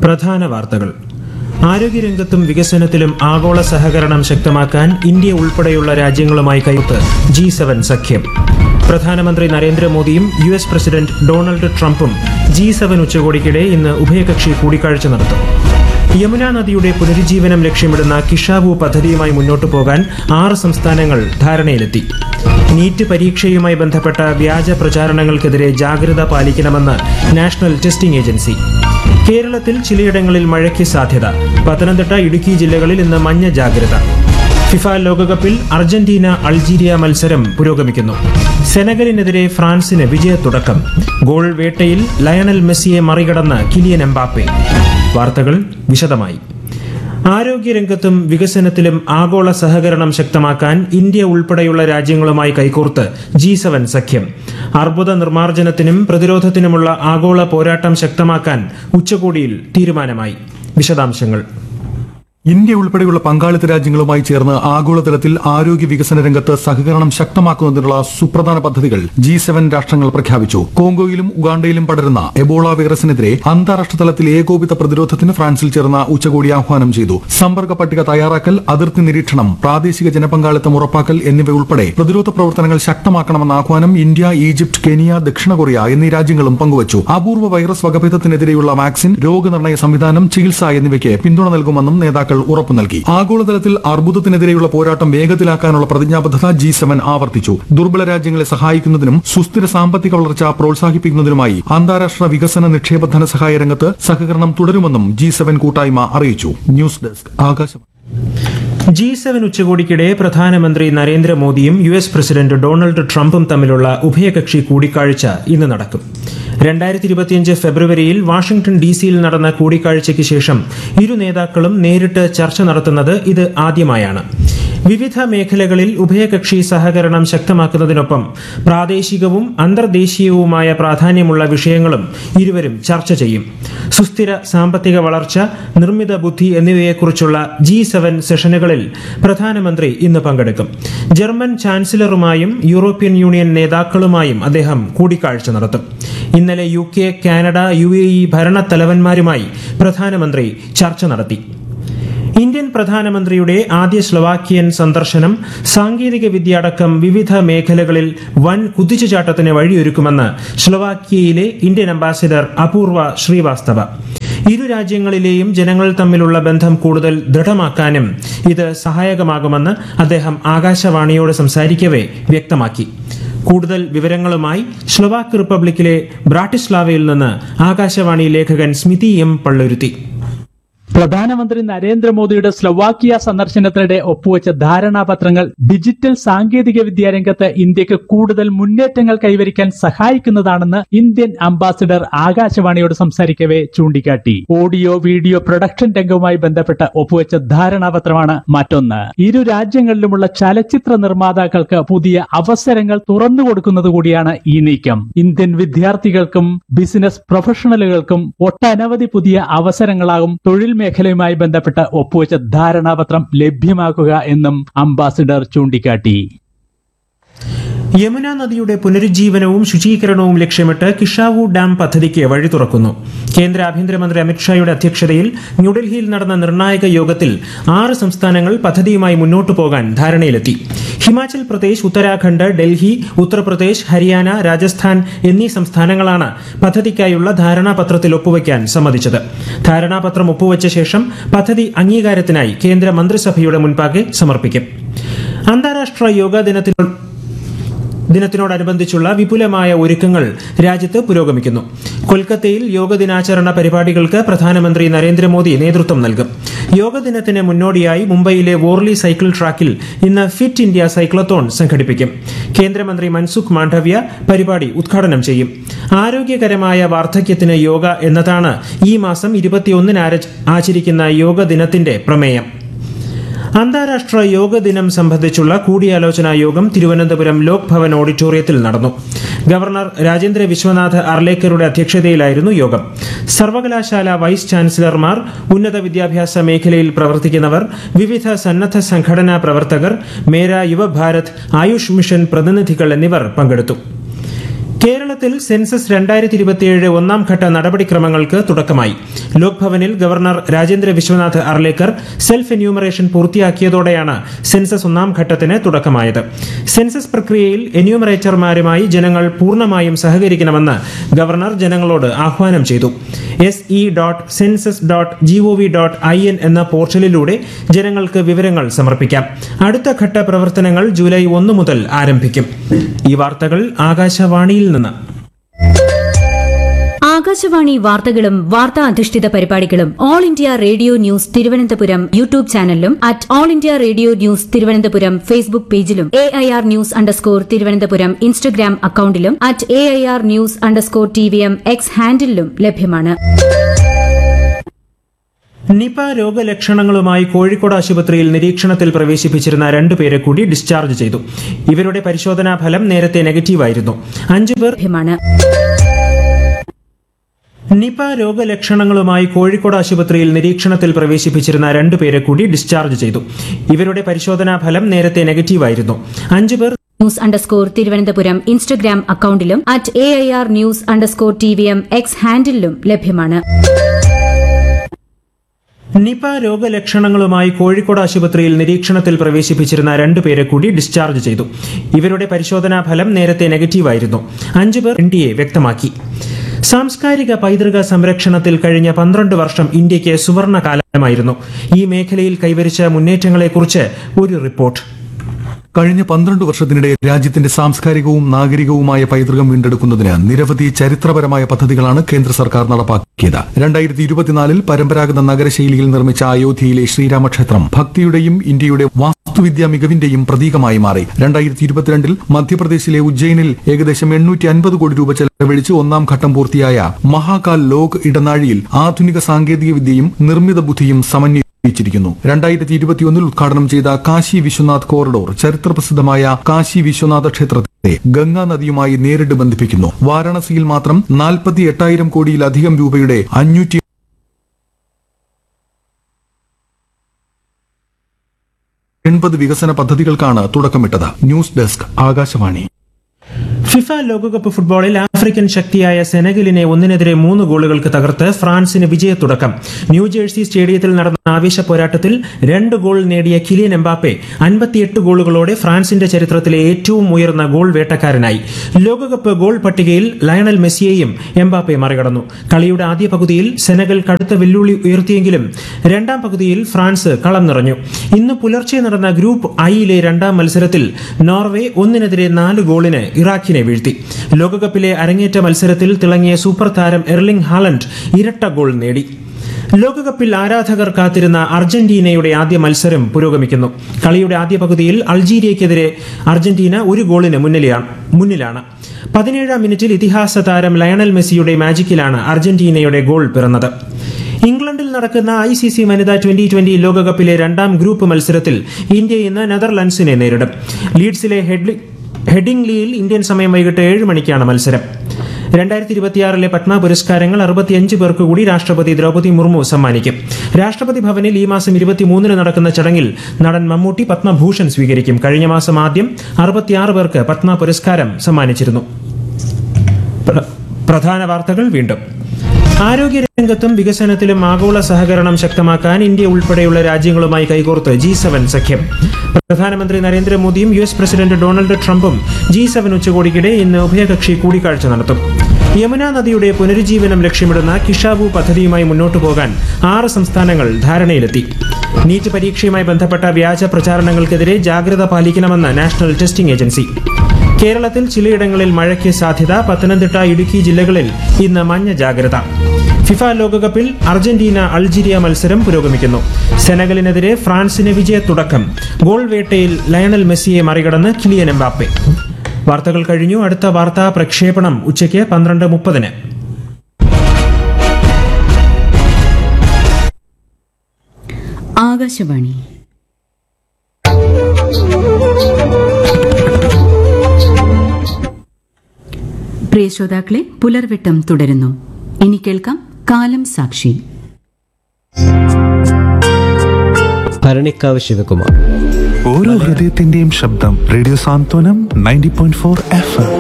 പ്രധാന വാർത്തകൾ ആരോഗ്യരംഗത്തും വികസനത്തിലും ആഗോള സഹകരണം ശക്തമാക്കാൻ ഇന്ത്യ ഉൾപ്പെടെയുള്ള രാജ്യങ്ങളുമായി കൈത്ത് ജി സെവൻ സഖ്യം പ്രധാനമന്ത്രി നരേന്ദ്രമോദിയും യു എസ് പ്രസിഡന്റ് ഡൊണാൾഡ് ട്രംപും ജി സെവൻ ഉച്ചകോടിക്കിടെ ഇന്ന് ഉഭയകക്ഷി കൂടിക്കാഴ്ച നടത്തും യമുന നദിയുടെ പുനരുജ്ജീവനം ലക്ഷ്യമിടുന്ന കിഷാവു പദ്ധതിയുമായി മുന്നോട്ടു പോകാൻ ആറ് സംസ്ഥാനങ്ങൾ ധാരണയിലെത്തി നീറ്റ് പരീക്ഷയുമായി ബന്ധപ്പെട്ട വ്യാജ പ്രചാരണങ്ങൾക്കെതിരെ ജാഗ്രത പാലിക്കണമെന്ന് നാഷണൽ ടെസ്റ്റിംഗ് ഏജൻസി കേരളത്തിൽ ചിലയിടങ്ങളിൽ മഴയ്ക്ക് സാധ്യത പത്തനംതിട്ട ഇടുക്കി ജില്ലകളിൽ ഇന്ന് മഞ്ഞ ജാഗ്രത ഫിഫ ലോകകപ്പിൽ അർജന്റീന അൾജീരിയ മത്സരം പുരോഗമിക്കുന്നു സെനഗലിനെതിരെ ഫ്രാൻസിന് വിജയത്തുടക്കം ഗോൾ വേട്ടയിൽ ലയണൽ മെസ്സിയെ മറികടന്ന് കിലിയൻ എംബാപ്പെ വാർത്തകൾ വിശദമായി ആരോഗ്യരംഗത്തും വികസനത്തിലും ആഗോള സഹകരണം ശക്തമാക്കാൻ ഇന്ത്യ ഉൾപ്പെടെയുള്ള രാജ്യങ്ങളുമായി കൈകോർത്ത് ജി സെവൻ സഖ്യം അർബുദ നിർമ്മാർജ്ജനത്തിനും പ്രതിരോധത്തിനുമുള്ള ആഗോള പോരാട്ടം ശക്തമാക്കാൻ ഉച്ചകോടിയിൽ തീരുമാനമായി വിശദാംശങ്ങൾ ഇന്ത്യ ഉൾപ്പെടെയുള്ള പങ്കാളിത്ത രാജ്യങ്ങളുമായി ചേർന്ന് ആഗോളതലത്തിൽ ആരോഗ്യ വികസന രംഗത്ത് സഹകരണം ശക്തമാക്കുന്നതിനുള്ള സുപ്രധാന പദ്ധതികൾ ജി സെവൻ രാഷ്ട്രങ്ങൾ പ്രഖ്യാപിച്ചു കോങ്കോയിലും ഉഗാണ്ടയിലും പടരുന്ന എബോള വൈറസിനെതിരെ അന്താരാഷ്ട്ര തലത്തിൽ ഏകോപിത പ്രതിരോധത്തിന് ഫ്രാൻസിൽ ചേർന്ന ഉച്ചകോടി ആഹ്വാനം ചെയ്തു സമ്പർക്ക പട്ടിക തയ്യാറാക്കൽ അതിർത്തി നിരീക്ഷണം പ്രാദേശിക ജനപങ്കാളിത്തം ഉറപ്പാക്കൽ എന്നിവ ഉൾപ്പെടെ പ്രതിരോധ പ്രവർത്തനങ്ങൾ ശക്തമാക്കണമെന്ന ആഹ്വാനം ഇന്ത്യ ഈജിപ്ത് കെനിയ ദക്ഷിണ കൊറിയ എന്നീ രാജ്യങ്ങളും പങ്കുവച്ചു അപൂർവ വൈറസ് വകഭേദത്തിനെതിരെയുള്ള വാക്സിൻ രോഗനിർണയ സംവിധാനം ചികിത്സ എന്നിവയ്ക്ക് പിന്തുണ നൽകുമെന്നും നേതാക്കൾ ഉറപ്പു നൽകി ആഗോളതലത്തിൽ അർബുദത്തിനെതിരെയുള്ള പോരാട്ടം വേഗത്തിലാക്കാനുള്ള പ്രതിജ്ഞാബദ്ധത ജി സെവൻ ആവർത്തിച്ചു ദുർബല രാജ്യങ്ങളെ സഹായിക്കുന്നതിനും സുസ്ഥിര സാമ്പത്തിക വളർച്ച പ്രോത്സാഹിപ്പിക്കുന്നതിനുമായി അന്താരാഷ്ട്ര വികസന നിക്ഷേപ ധനസഹായ രംഗത്ത് സഹകരണം തുടരുമെന്നും ജി സെവൻ കൂട്ടായ്മ അറിയിച്ചു news desk Akashvani G seven ഉച്ചകോടിക്കിടെ പ്രധാനമന്ത്രി നരേന്ദ്രമോദിയും യു എസ് പ്രസിഡന്റ് ഡൊണാൾഡ് ട്രംപും തമ്മിലുള്ള ഉഭയകക്ഷി കൂടിക്കാഴ്ച ഇന്ന് നടക്കും രണ്ടായിരത്തി ഇരുപത്തിയഞ്ച് ഫെബ്രുവരിയിൽ വാഷിംഗ്ടൺ ഡി സിയിൽ നടന്ന കൂടിക്കാഴ്ചയ്ക്ക് ശേഷം ഇരു നേതാക്കളും നേരിട്ട് ചർച്ച നടത്തുന്നത് ഇത് ആദ്യമായാണ് വിവിധ മേഖലകളിൽ ഉഭയകക്ഷി സഹകരണം ശക്തമാക്കുന്നതിനൊപ്പം പ്രാദേശികവും അന്തർദേശീയവുമായ പ്രാധാന്യമുള്ള വിഷയങ്ങളും ഇരുവരും ചർച്ച ചെയ്യും സുസ്ഥിര സാമ്പത്തിക വളർച്ച നിർമ്മിത ബുദ്ധി എന്നിവയെക്കുറിച്ചുള്ള ജി സെവൻ സെഷനുകളിൽ പ്രധാനമന്ത്രി ഇന്ന് പങ്കെടുക്കും ജർമ്മൻ ചാൻസലറുമായും യൂറോപ്യൻ യൂണിയൻ നേതാക്കളുമായും അദ്ദേഹം കൂടിക്കാഴ്ച നടത്തും ഇന്നലെ U K Canada U A E ഭരണത്തലവന്മാരുമായി പ്രധാനമന്ത്രി ചർച്ച നടത്തി ഇന്ത്യൻ പ്രധാനമന്ത്രിയുടെ ആദ്യ സ്ലൊവാക്കിയൻ സന്ദർശനം സാങ്കേതിക വിദ്യ അടക്കം വിവിധ മേഖലകളിൽ വൻ കുതിച്ചുചാട്ടത്തിന് വഴിയൊരുക്കുമെന്ന് സ്ലൊവാക്കിയയിലെ ഇന്ത്യൻ അംബാസിഡർ അപൂർവ ശ്രീവാസ്തവ ഇരു രാജ്യങ്ങളിലെയും ജനങ്ങൾ തമ്മിലുള്ള ബന്ധം കൂടുതൽ ദൃഢമാക്കാനും ഇത് സഹായകമാകുമെന്ന് അദ്ദേഹം ആകാശവാണിയോട് സംസാരിക്കവേ വ്യക്തമാക്കി കൂടുതൽ വിവരങ്ങളുമായി സ്ലൊവാക്ക് റിപ്പബ്ലിക്കിലെ ബ്രാട്ടിസ്ലാവയിൽ നിന്ന് ആകാശവാണി ലേഖകൻ സ്മിതി എം പള്ളുരുത്തി പ്രധാനമന്ത്രി നരേന്ദ്രമോദിയുടെ സ്ലൊവാക്കിയ സന്ദർശനത്തിനിടെ ഒപ്പുവെച്ച ധാരണാപത്രങ്ങൾ ഡിജിറ്റൽ സാങ്കേതിക വിദ്യാ രംഗത്ത് ഇന്ത്യക്ക് കൂടുതൽ മുന്നേറ്റങ്ങൾ കൈവരിക്കാൻ സഹായിക്കുന്നതാണെന്ന് ഇന്ത്യൻ അംബാസിഡർ ആകാശവാണിയോട് സംസാരിക്കവേ ചൂണ്ടിക്കാട്ടി ഓഡിയോ വീഡിയോ പ്രൊഡക്ഷൻ രംഗവുമായി ബന്ധപ്പെട്ട് ഒപ്പുവെച്ച ധാരണാപത്രമാണ് മറ്റൊന്ന് ഇരു രാജ്യങ്ങളിലുമുള്ള ചലച്ചിത്ര നിർമ്മാതാക്കൾക്ക് പുതിയ അവസരങ്ങൾ തുറന്നു കൊടുക്കുന്നത് കൂടിയാണ് ഈ നീക്കം ഇന്ത്യൻ വിദ്യാർത്ഥികൾക്കും ബിസിനസ് പ്രൊഫഷണലുകൾക്കും ഒട്ടനവധി പുതിയ അവസരങ്ങളാകും തൊഴിൽ മേഖലയുമായി ബന്ധപ്പെട്ട് ഒപ്പുവെച്ച ധാരണാപത്രം ലഭ്യമാക്കുക എന്നും അംബാസിഡർ ചൂണ്ടിക്കാട്ടി യമുന നദിയുടെ പുനരുജ്ജീവനവും ശുചീകരണവും ലക്ഷ്യമിട്ട് കിഷാവു ഡാം പദ്ധതിക്ക് വഴി തുറക്കുന്നു കേന്ദ്ര ആഭ്യന്തരമന്ത്രി അമിത്ഷായുടെ അധ്യക്ഷതയിൽ ന്യൂഡൽഹിയിൽ നടന്ന നിർണായക യോഗത്തിൽ ആറ് സംസ്ഥാനങ്ങൾ പദ്ധതിയുമായി മുന്നോട്ടു പോകാൻ ധാരണയിലെത്തി ഹിമാചൽ പ്രദേശ് ഉത്തരാഖണ്ഡ് ഡൽഹി ഉത്തർപ്രദേശ് ഹരിയാന രാജസ്ഥാൻ എന്നീ സംസ്ഥാനങ്ങളാണ് പദ്ധതിക്കായുള്ള ധാരണാപത്രത്തിൽ ഒപ്പുവയ്ക്കാൻ സമ്മതിച്ചത് ധാരണാപത്രം ഒപ്പുവച്ച ശേഷം പദ്ധതി അംഗീകാരത്തിനായി കേന്ദ്ര മന്ത്രിസഭയുടെ മുൻപാകെ സമർപ്പിക്കും അന്താരാഷ്ട്ര യോഗാ ദിനത്തിൽ ദിനത്തിനോടനുബന്ധിച്ചുള്ള വിപുലമായ ഒരുക്കങ്ങൾ രാജ്യത്ത് പുരോഗമിക്കുന്നു കൊൽക്കത്തയിൽ യോഗ ദിനാചരണ പരിപാടികൾക്ക് പ്രധാനമന്ത്രി നരേന്ദ്രമോദി നേതൃത്വം നൽകും യോഗ ദിനത്തിന് മുന്നോടിയായി മുംബൈയിലെ വോർലി സൈക്കിൾ ട്രാക്കിൽ ഇന്ന് ഫിറ്റ് ഇന്ത്യ സൈക്ലത്തോൺ സംഘടിപ്പിക്കും കേന്ദ്രമന്ത്രി മൻസുഖ് മാണ്ഡവ്യ പരിപാടി ഉദ്ഘാടനം ചെയ്യും ആരോഗ്യകരമായ വാർദ്ധക്യത്തിന് യോഗ എന്നതാണ് ഈ മാസം ഇരുപത്തിയൊന്നിന് ആചരിക്കുന്ന യോഗ ദിനത്തിന്റെ പ്രമേയം അന്താരാഷ്ട്ര യോഗ ദിനം സംബന്ധിച്ചുള്ള കൂടിയാലോചനാ യോഗം തിരുവനന്തപുരം ലോക് ഭവൻ ഓഡിറ്റോറിയത്തിൽ നടന്നു ഗവർണർ രാജേന്ദ്ര വിശ്വനാഥ് അർലേക്കറുടെ അധ്യക്ഷതയിലായിരുന്നു യോഗം സർവകലാശാല വൈസ് ചാൻസലർമാർ ഉന്നത വിദ്യാഭ്യാസ മേഖലയിൽ പ്രവർത്തിക്കുന്നവർ വിവിധ സന്നദ്ധ സംഘടനാ പ്രവർത്തകർ മേര യുവഭാരത് ആയുഷ് മിഷൻ പ്രതിനിധികൾ എന്നിവർ പങ്കെടുത്തു കേരളത്തിൽ സെൻസസ് രണ്ടായിരത്തി ഇരുപത്തിയേഴ് ഒന്നാം ഘട്ട നടപടിക്രമങ്ങൾക്ക് തുടക്കമായി ലോക്ഭവനിൽ governor Rajendra Vishwanath Arlekar self enumeration പൂർത്തിയാക്കിയതോടെയാണ് സെൻസസ് ഒന്നാം ഘട്ടത്തിന് തുടക്കമായത് സെൻസസ് പ്രക്രിയയിൽ എന്യൂമറേറ്റർമാരുമായി ജനങ്ങൾ പൂർണ്ണമായും സഹകരിക്കണമെന്ന് ഗവർണർ ജനങ്ങളോട് ആഹ്വാനം ചെയ്തു S E dot census dot G O V dot I N എന്ന പോർട്ടലിലൂടെ ജനങ്ങൾക്ക് വിവരങ്ങൾ സമർപ്പിക്കാം അടുത്ത ഘട്ട പ്രവർത്തനങ്ങൾ ജൂലൈ ഒന്ന് മുതൽ ആരംഭിക്കും ഈ വാർത്തകൾ ആകാശവാണിയിൽ നിന്ന് ആകാശവാണി വാർത്തകളും വാർത്താ അധിഷ്ഠിത പരിപാടികളും All India Radio news Thiruvananthapuram YouTube ചാനലിലും at All India Radio news Thiruvananthapuram Facebook പേജിലും A I R news underscore Thiruvananthapuram Instagram അക്കൌണ്ടിലും at A I R news underscore T V M X ഹാൻഡിലും ലഭ്യമാണ് നിപ രോഗലക്ഷണങ്ങളുമായി കോഴിക്കോട് ആശുപത്രിയിൽ നിരീക്ഷണത്തിൽ പ്രവേശിപ്പിച്ചിരുന്ന രണ്ടുപേരെ കൂടി ഡിസ്ചാർജ് ചെയ്തു ഇവരുടെ പരിശോധനാ ഫലം നേരത്തെ നെഗറ്റീവായിരുന്നു അഞ്ചു പേർ ലഭ്യമാണ് നിപ രോഗലക്ഷണങ്ങളുമായി കോഴിക്കോട് ആശുപത്രിയിൽ നിരീക്ഷണത്തിൽ പ്രവേശിപ്പിച്ചിരുന്ന രണ്ടുപേരെ കൂടി ഡിസ്ചാർജ് ചെയ്തു ഇവരുടെ പരിശോധനാ ഫലം നേരത്തെ നെഗറ്റീവായിരുന്നു അഞ്ചു പേർ ന്യൂസ് അണ്ടർസ്കോർ തിരുവനന്തപുരം ഇൻസ്റ്റഗ്രാം അക്കൌണ്ടിലും at A I R news underscore T V M X ഹാൻഡിലും ലഭ്യമാണ് നിപ രോഗലക്ഷണങ്ങളുമായി കോഴിക്കോട് ആശുപത്രിയിൽ നിരീക്ഷണത്തിൽ പ്രവേശിപ്പിച്ചിരുന്ന രണ്ടുപേരെ കൂടി ഡിസ്ചാർജ് ചെയ്തു ഇവരുടെ പരിശോധനാ ഫലം നേരത്തെ നെഗറ്റീവായിരുന്നു അഞ്ചു പേർ എൻ ഡി എ വ്യക്തമാക്കി സാംസ്കാരിക പൈതൃക സംരക്ഷണത്തിൽ കഴിഞ്ഞ പന്ത്രണ്ട് വർഷം ഇന്ത്യക്ക് സുവർണ കാലമായിരുന്നു ഈ മേഖലയിൽ കൈവരിച്ച മുന്നേറ്റങ്ങളെക്കുറിച്ച് ഒരു റിപ്പോർട്ട് കഴിഞ്ഞ പന്ത്രണ്ട് വർഷത്തിനിടെ രാജ്യത്തിന്റെ സാംസ്കാരികവും നാഗരികവുമായ പൈതൃകം വീണ്ടെടുക്കുന്നതിന് നിരവധി ചരിത്രപരമായ പദ്ധതികളാണ് കേന്ദ്ര സർക്കാർ നടപ്പാക്കിയത് രണ്ടായിരത്തി ഇരുപത്തിനാലിൽ പരമ്പരാഗത നഗരശൈലിയിൽ നിർമ്മിച്ച അയോധ്യയിലെ ശ്രീരാമക്ഷേത്രം ഭക്തിയുടെയും ഇന്ത്യയുടെ വാസ്തുവിദ്യാ മികവിന്റെയും പ്രതീകമായി മാറി രണ്ടായിരത്തി ഇരുപത്തിരണ്ടിൽ മധ്യപ്രദേശിലെ ഉജ്ജയിനിൽ ഏകദേശം എണ്ണൂറ്റി അൻപത് കോടി രൂപ ചെലവഴിച്ച് ഒന്നാം ഘട്ടം പൂർത്തിയായ മഹാകാൽ ലോക് ഇടനാഴിയിൽ ആധുനിക സാങ്കേതിക വിദ്യയും നിർമ്മിത ബുദ്ധിയും സമന്വയിച്ചു ിച്ചിരിക്കുന്നു രണ്ടായിരത്തി ഇരുപത്തിയൊന്നിൽ ഉദ്ഘാടനം ചെയ്ത കാശി വിശ്വനാഥ് കോറിഡോർ ചരിത്രപ്രസിദ്ധമായ കാശി വിശ്വനാഥ ക്ഷേത്രത്തെ ഗംഗാ നദിയുമായി നേരിട്ട് ബന്ധിപ്പിക്കുന്നു വാരാണസിയിൽ മാത്രം നാൽപ്പത്തി എട്ടായിരം കോടിയിലധികം രൂപയുടെ അഞ്ഞൂറ്റി എൺപത് വികസന പദ്ധതികൾക്കാണ് തുടക്കമിട്ടത് ന്യൂസ് ഡെസ്ക് ആകാശവാണി ഫിഫ ലോകകപ്പ് ഫുട്ബോളിൽ ആഫ്രിക്കൻ ശക്തിയായ സെനഗലിനെ ഒന്നിനെതിരെ മൂന്ന് ഗോളുകൾക്ക് തകർത്ത് ഫ്രാൻസിന് വിജയത്തുടക്കം ന്യൂജേഴ്സി സ്റ്റേഡിയത്തിൽ നടന്ന ആവേശ പോരാട്ടത്തിൽ രണ്ട് ഗോൾ നേടിയ കിലിയൻ എംബാപ്പെ അൻപത്തിയെട്ട് ഗോളുകളോടെ ഫ്രാൻസിന്റെ ചരിത്രത്തിലെ ഏറ്റവും ഉയർന്ന ഗോൾ വേട്ടക്കാരനായി ലോകകപ്പ് ഗോൾ പട്ടികയിൽ ലയണൽ മെസ്സിയെയും എംബാപ്പെ മറികടന്നു കളിയുടെ ആദ്യ പകുതിയിൽ സെനഗൽ കടുത്ത വെല്ലുവിളി ഉയർത്തിയെങ്കിലും രണ്ടാം പകുതിയിൽ ഫ്രാൻസ് കളം നിറഞ്ഞു ഇന്ന് പുലർച്ചെ നടന്ന ഗ്രൂപ്പ് ഐയിലെ രണ്ടാം മത്സരത്തിൽ നോർവേ ഒന്നിനെതിരെ നാല് ഗോളിന് ഇറാഖിനെ വീഴ്ത്തി ലോകകപ്പിലെ അരങ്ങേറ്റ മത്സരത്തിൽ തിളങ്ങിയ സൂപ്പർ താരം എർലിംഗ് ഹാലൻഡ് ഇരട്ട ഗോൾ നേടി ലോകകപ്പിൽ ആരാധകർ കാത്തിരുന്ന അർജന്റീനയുടെ ആദ്യ മത്സരം പുരോഗമിക്കുന്നു കളിയുടെ ആദ്യ പകുതിയിൽ അൾജീരിയയ്ക്കെതിരെ അർജന്റീന ഒരു ഗോളിന് മുന്നിലാണ് മുന്നിലാണ് പതിനേഴാം മിനിറ്റിൽ ഇതിഹാസ താരം ലയണൽ മെസ്സിയുടെ മാജിക്കിലാണ് അർജന്റീനയുടെ ഗോൾ പിറന്നത് ഇംഗ്ലണ്ടിൽ നടക്കുന്ന ഐ സി സി വനിതാ ട്വന്റി ട്വന്റി ലോകകപ്പിലെ രണ്ടാം ഗ്രൂപ്പ് മത്സരത്തിൽ ഇന്ത്യ ഇന്ന് നെതർലൻഡ്സിനെ നേരിടും ലീഡ്സിലെ ഹെഡ്ലി ഹെഡിംഗ്ലിയിൽ ഇന്ത്യൻ സമയം വൈകിട്ട് ഏഴ് മണിക്കാണ് മത്സരം രണ്ടായിരത്തി ഇരുപത്തിയാറിലെ പത്മ പുരസ്കാരങ്ങൾ അറുപത്തിയഞ്ച് പേർക്ക് കൂടി രാഷ്ട്രപതി ദ്രൗപദി മുർമു സമ്മാനിക്കും രാഷ്ട്രപതി ഭവനിൽ ഈ മാസം ഇരുപത്തിമൂന്നിന് നടക്കുന്ന ചടങ്ങിൽ നടൻ മമ്മൂട്ടി പത്മഭൂഷൺ സ്വീകരിക്കും കഴിഞ്ഞ മാസം ആദ്യം അറുപത്തിയാറ് പേർക്ക് പത്മ പുരസ്കാരം സമ്മാനിച്ചിരുന്നു പ്ര- പ്രധാന വാർത്തകൾ വീണ്ടും ആരോഗ്യരംഗത്തും വികസനത്തിലും ആഗോള സഹകരണം ശക്തമാക്കാൻ ഇന്ത്യ ഉൾപ്പെടെയുള്ള രാജ്യങ്ങളുമായി കൈകോർത്ത് ജി സെവൻ സഖ്യം പ്രധാനമന്ത്രി നരേന്ദ്രമോദിയും യു എസ് പ്രസിഡന്റ് ഡൊണാൾഡ് ട്രംപും ജി സെവൻ ഉച്ചകോടിക്കിടെ ഇന്ന് ഉഭയകക്ഷി കൂടിക്കാഴ്ച നടത്തും യമുന നദിയുടെ പുനരുജ്ജീവനം ലക്ഷ്യമിടുന്ന കിഷാവു പദ്ധതിയുമായി മുന്നോട്ടു പോകാൻ ആറ് സംസ്ഥാനങ്ങൾ ധാരണയിലെത്തി നീറ്റ് പരീക്ഷയുമായി ബന്ധപ്പെട്ട വ്യാജ പ്രചാരണങ്ങൾക്കെതിരെ ജാഗ്രത പാലിക്കണമെന്ന് നാഷണൽ ടെസ്റ്റിംഗ് ഏജൻസി കേരളത്തിൽ ചിലയിടങ്ങളിൽ മഴയ്ക്ക് സാധ്യത പത്തനംതിട്ട ഇടുക്കി ജില്ലകളിൽ ഇന്ന് മഞ്ഞ ജാഗ്രത ഫിഫ ലോകകപ്പിൽ അർജന്റീന അൾജീരിയ മത്സരം പുരോഗമിക്കുന്നു സെനഗലിനെതിരെ ഫ്രാൻസിന് വിജയത്തുടക്കം ഗോൾ വേട്ടയിൽ ലയണൽ മെസ്സിയെ മറികടന്ന് കിലിയൻ എംബാപ്പെ വാർത്തകൾ കഴിഞ്ഞു അടുത്ത വാർത്താ പ്രക്ഷേപണം ഉച്ചയ്ക്ക് പന്ത്രണ്ട് മുപ്പതിന് ആകാശവാണി പ്രിയ ശ്രോതാക്കളെ പുലർവെട്ടം തുടരുന്നു ഇനി കേൾക്കാം കാലം സാക്ഷി ഭരണിക്കാവ് ശിവകുമാർ ഓരോ ഹൃദയത്തിന്റെയും ശബ്ദം radio Santhwanam ninety point four F